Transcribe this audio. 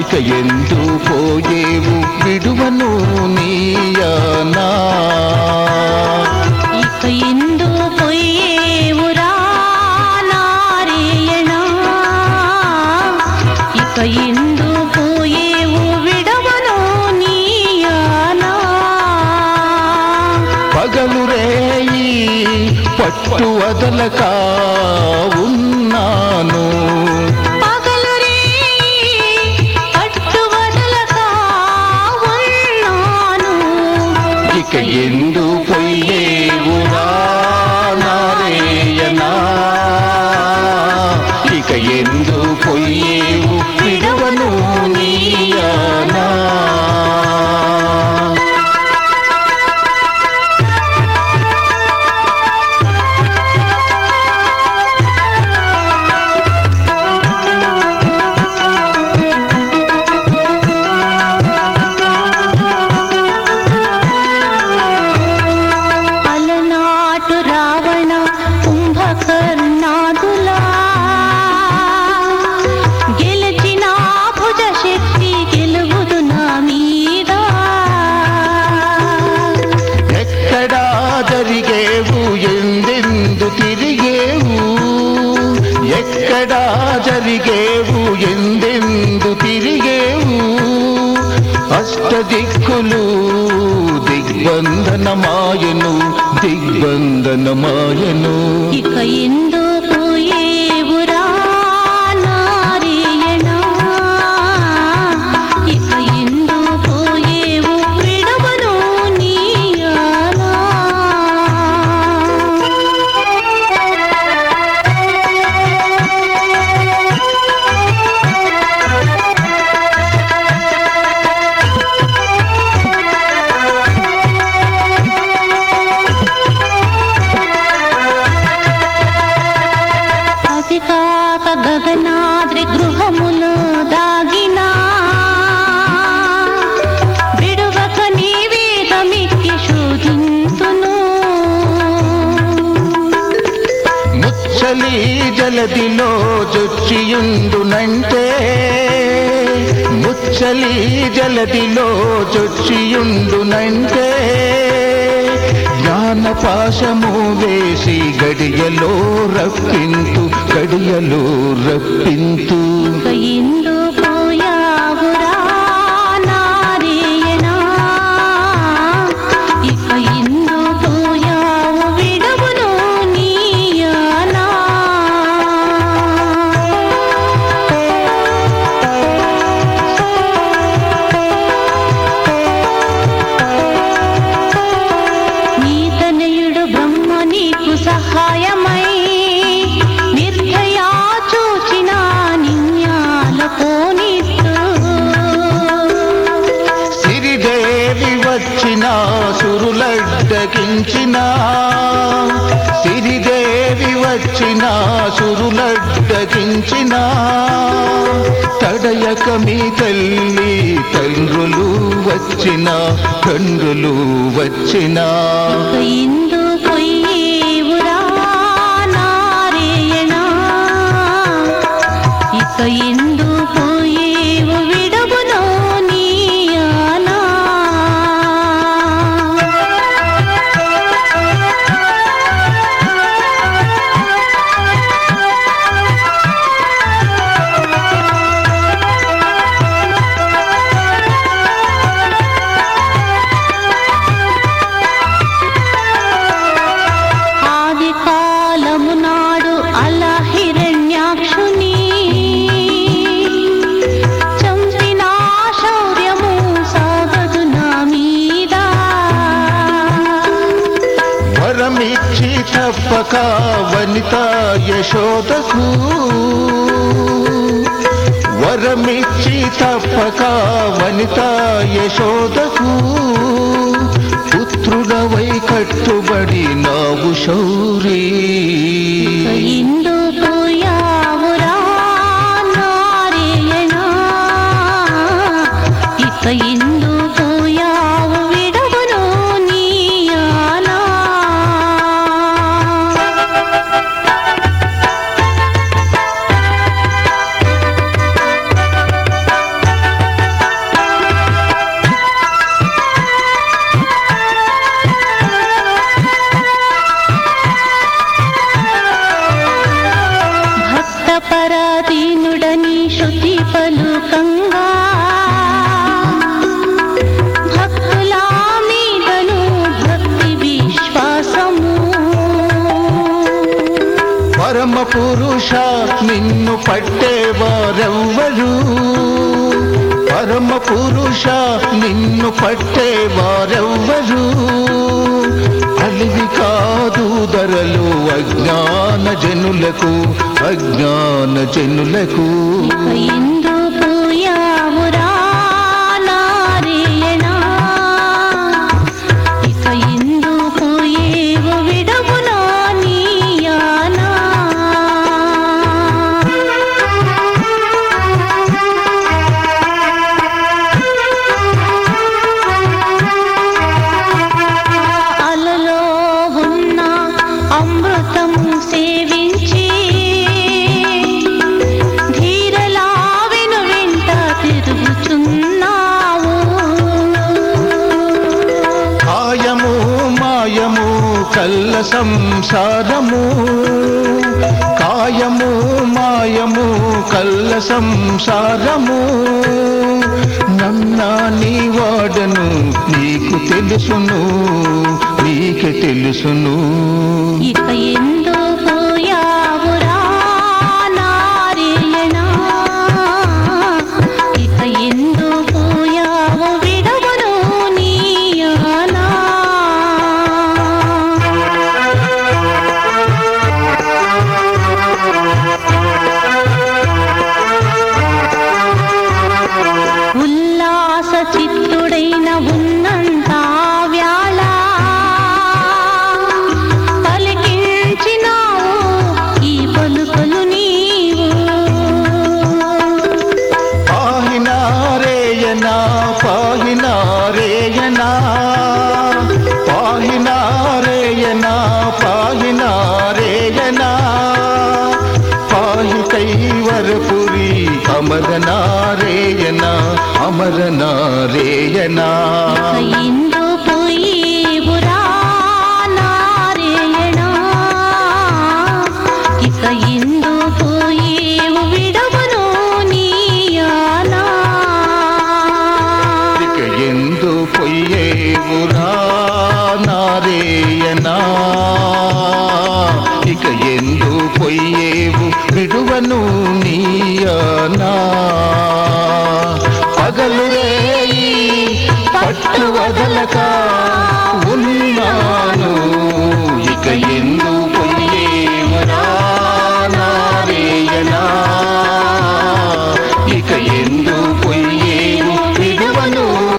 ఇక ఎందు పోయేవు విడువను నీయానా ఇక ఎందు పొయ్యేవురా నారాయణ ఇక ఎందు పోయేవు విడవను నీయానా పగలు రేయి పట్టు వదలక ఉన్నాను పగలు రే పట్టు వదలక ఉన్నాను ఇక ఎందు పోయేవురా నారేయనా ఇక ఎందు పోయేవు విడవను నీయానా అలనాటు రావణ కుంభకర్ణాదులా గెలిచిన భుజ శక్తి గెలువుదు నా మీద ఎక్కడా జరిగేవు ఎందెందు తిరిగేవు ఎక్కడా జరిగేవు ఎందెందు తిరిగేవు అష్టదిక్కులు దిగ్బంధనమాయను దిగ్బంధనమాయను ఇక ఎందు పోయేవురా నారాయణ ఇక ఎందు పోయేవు విడవను నీయానా అది కాక గగనాద్రి గృహములో దాగిన విడువక నీ వేదమిక్కి శోధింతును ముచ్చలి జలదిలో జొచ్చియుండునంటే ముచ్చలి జలదిలో జొచ్చియుండునంటే జ్ఞానపాశము వేసి గడియలో రప్పింతు గడియలో రప్పింతు ఇక ఎందు పోయావురా నారాయణ ఇక ఎందు పోయావు విడవును నీయానా నీ తనయుడు బ్రహ్మ నీకు సహాయమై నిర్భయా చూచిన నిన్యాల పోనిస్తూ సిరిదేవి వచ్చిన సురులడ్డకించిన సిరిదేవి వచ్చిన సురులడ్డకించిన తడయక మీ తల్లి తండ్రులు వచ్చిన తండ్రులు వచ్చిన ఇక ఇందు పొయ్యేవురా నారాయణ ఇక ఇందు పోయేవు విడవును నీయానా ఆది కాలము నాడు అలా హిరణ్యాక్షుని చంపిన శౌర్యము సాగదు నా మీద వరమిచ్చి తప్పక వనిత యశోదకు వరమిచ్చి తప్పక వనిత యశోదకు పుత్రుడవై కట్టుబడి నావు శౌరీ ఇక ఇందు పోయావురా నారాయణ ఇక ఇందు పోయావు విడవును నీయానా పట్టేవారెవ్వరు పరమ పురుష నిన్ను పట్టేవారెవ్వరు అలివి కాదు ధరలు అజ్ఞాన జనులకు అజ్ఞాన జనులకు ఇక ఎందుకు యావురా నారాయణ ఇక ఎందుకు ఏవు విడమునా నీయానా అలలో ఉన్న అమృతము సేవించి ధీరలా వెను వెంట తిరుగుచున్నావు కాయము మాయము కల్ల సంసారము కాయము మాయము కల్ల సంసారము నన్నా నీ వాడను నీకు తెలుసును నీకే తెలుసును ఇక ఎందుకు యావురా నారాయణ ఇక ఎందుకు యావు విడవను నీయానా ఉల్లాస చిత్తుడైన ఉన్నంత వ్యాళ పలికించినావు ఈ పలుకలు నీవు పాహినారేయనా పాహినారేయనా పాహినారేయనా పాహినారేయనా పాహి కైవరపురి అమరనారేయనా అమరనారేయనా ఇక ఎందుకు ఈవురా నారాయణ ఇక ఎందుకు ఈవు విడవను నీయానా ఇక ఎందు పొయ్యేవురా నారేయనా ఇక ఎందు పొయ్యేవు విడువను నీయనా పగలు రేయి పట్టు వదలక